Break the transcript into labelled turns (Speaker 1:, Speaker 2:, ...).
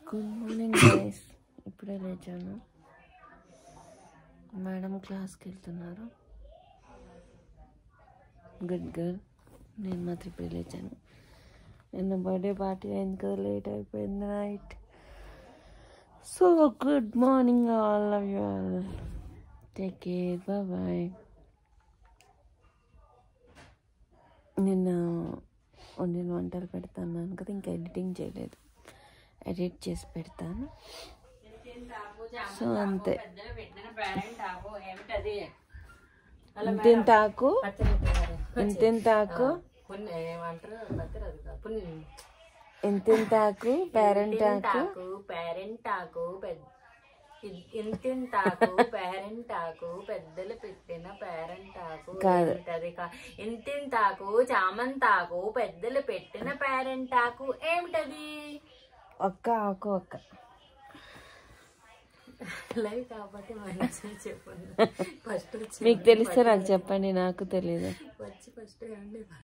Speaker 1: Good morning guys ఇప్పుడే లేచాను madam క్లాస్కి వెళ్తున్నారు గుడ్ గర్ల్ నేను మాత్రం ఇప్పుడే లేచాను నిన్న బర్త్డే పార్టీ అయింది కదా లేట్ అయిపోయింది night so good morning all of you all take care bye నిన్న వండిన వంటలు పెడతాను కదా ఇంకా ఎడిటింగ్ చేయలేదు ఎడిట్ చేసి పెడతాను సో అంతే ఇంతెంత ఆకు ఇంతెంత ఆకు
Speaker 2: ఏమంటారు పత్తిరి అది కాదు. పున్-
Speaker 1: ఇంతెంత ఆకు పేరెంట్ ఆకు
Speaker 2: టాకు పేరెంట్ ఆకు పెద్ద ఇంతింత ఆకు పేరెంట్ ఆకు పెద్దలు పెట్టిన పేరెంట్ ఆకు
Speaker 1: కాదు.
Speaker 2: ఏమిటది కా- ఇంతింత ఆకు చామంతాకు పెద్దలు పెట్టిన పేరెంట్ ఆకు ఏమిటది
Speaker 1: ఒక్క ఆకు ఒక్క
Speaker 2: లైవ్ కాబట్టి మంచిగా చెప్పండి ఫస్ట్ వచ్చి
Speaker 1: మీకు తెలిస్తే నాకు చెప్పండి నాకు తెలియదు
Speaker 2: వచ్చి ఫస్ట్ ఏమండి